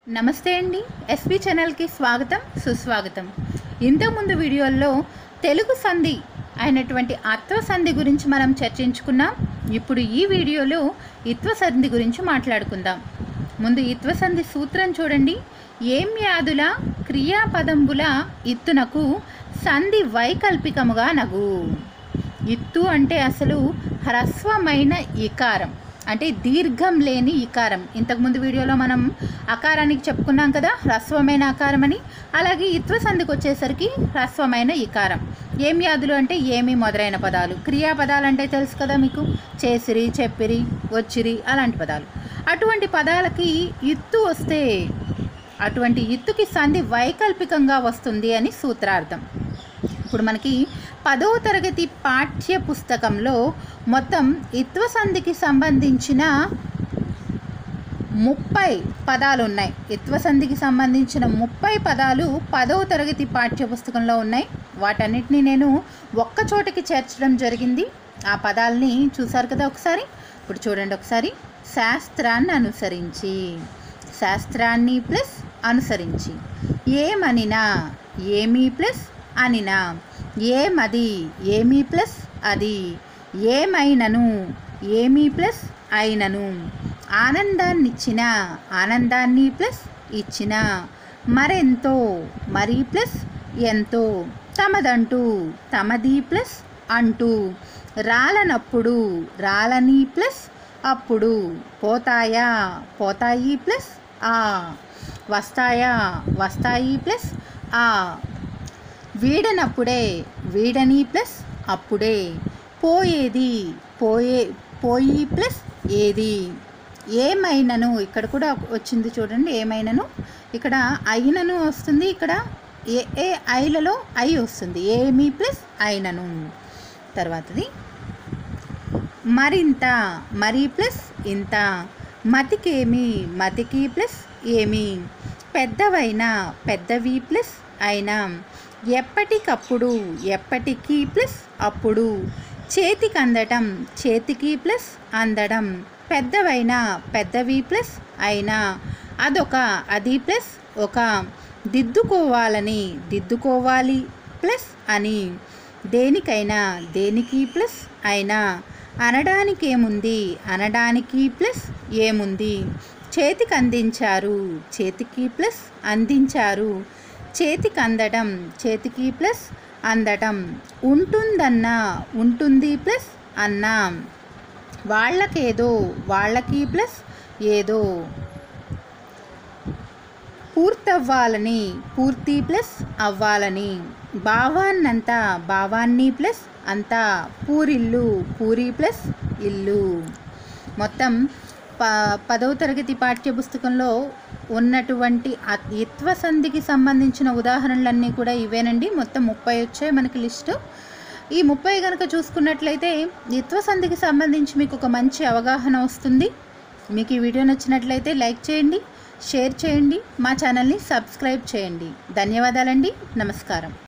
నమస్తే అండి ఎస్పీ ఛానల్కి స్వాగతం సుస్వాగతం ఇంతకుముందు వీడియోల్లో తెలుగు సంధి అయినటువంటి అత్వ సంధి గురించి మనం చర్చించుకున్నాం ఇప్పుడు ఈ వీడియోలో ఇత్వ సంధి గురించి మాట్లాడుకుందాం ముందు ఇత్వ సంధి సూత్రం చూడండి ఏం యాదుల క్రియాపదంబుల ఇత్తునకు సంధి వైకల్పికముగా నగు ఇత్తు అంటే అసలు హ్రస్వమైన ఇకారం అంటే దీర్ఘం లేని ఇకారం ఇంతకుముందు వీడియోలో మనం అకారానికి చెప్పుకున్నాం కదా హ్రస్వమైన అకారం అని అలాగే ఇత్వ సంధికి వచ్చేసరికి హ్రస్వమైన ఇకారం ఏం యాదులు అంటే ఏమి మొదలైన పదాలు క్రియాపదాలు అంటే తెలుసు కదా మీకు చేసిరి చెప్పిరి వచ్చిరి అలాంటి పదాలు అటువంటి పదాలకి ఇత్తు వస్తే అటువంటి ఇత్తుకి సంధి వైకల్పికంగా వస్తుంది అని సూత్రార్థం ఇప్పుడు మనకి పదవ తరగతి పాఠ్య పుస్తకంలో మొత్తం ఇత్వ సంధికి సంబంధించిన ముప్పై పదాలు ఉన్నాయి ఇత్వ సంధికి సంబంధించిన ముప్పై పదాలు పదవ తరగతి పాఠ్య పుస్తకంలో ఉన్నాయి వాటన్నిటిని నేను ఒక్క చోటకి చేర్చడం జరిగింది ఆ పదాలని చూసారు కదా ఒకసారి ఇప్పుడు చూడండి ఒకసారి శాస్త్రాన్ని అనుసరించి శాస్త్రాన్ని ప్లస్ అనుసరించి ఏమనినా ఏమి ప్లస్ అనినా ఏమది ఏమి ప్లస్ అది ఏమైనను ఏమి ప్లస్ అయినను ఆనందాన్నిచ్చిన ఆనందాన్ని ప్లస్ ఇచ్చిన మరెంతో మరి ప్లస్ ఎంతో తమదంటూ తమది ప్లస్ అంటూ రాలనప్పుడు రాలని ప్లస్ అప్పుడు పోతాయా పోతాయి ప్లస్ ఆ వస్తాయా వస్తాయి ప్లస్ ఆ వీడనప్పుడే వీడని ప్లస్ అప్పుడే పోయేది పోయే పోయి ప్లస్ ఏది ఏమైనను ఇక్కడ కూడా వచ్చింది చూడండి ఏమైనను ఇక్కడ అయినను వస్తుంది ఇక్కడ ఏ ఏ ఐలలో ఐ వస్తుంది ఏమి ప్లస్ అయినను తర్వాతది మరింత మరి ప్లస్ ఇంత మతికేమి మతికి ప్లస్ ఏమి పెద్దవైన పెద్దవి ప్లస్ అయినా ఎప్పటికప్పుడు ఎప్పటికీ ప్లస్ అప్పుడు చేతికి అందటం చేతికి ప్లస్ అందడం పెద్దవైన పెద్దవి ప్లస్ అయినా అదొక అది ప్లస్ ఒక దిద్దుకోవాలని దిద్దుకోవాలి ప్లస్ అని దేనికైనా దేనికి ప్లస్ అయినా అనడానికి ఏముంది అనడానికి ప్లస్ ఏముంది చేతికి అందించారు చేతికి ప్లస్ అందించారు చేతికి అందడం చేతికి ప్లస్ అందడం ఉంటుందన్నా ఉంటుంది ప్లస్ అన్నా వాళ్ళకేదో వాళ్ళకి ప్లస్ ఏదో పూర్తవ్వాలని పూర్తి ప్లస్ అవ్వాలని భావాన్నంతా భావాన్ని ప్లస్ అంతా పూరిల్లు పూరి ప్లస్ ఇల్లు మొత్తం ప పదవ తరగతి పాఠ్య పుస్తకంలో ఉన్నటువంటి అ- ఇత్వ సంధికి సంబంధించిన ఉదాహరణలన్నీ కూడా ఇవేనండి మొత్తం ముప్పై వచ్చాయి మనకి లిస్టు ఈ ముప్పై కనుక చూసుకున్నట్లయితే ఇత్వ సంధికి సంబంధించి మీకు ఒక మంచి అవగాహన వస్తుంది మీకు ఈ వీడియో నచ్చినట్లయితే లైక్ చేయండి షేర్ చేయండి మా ఛానల్ని సబ్స్క్రైబ్ చేయండి ధన్యవాదాలండి నమస్కారం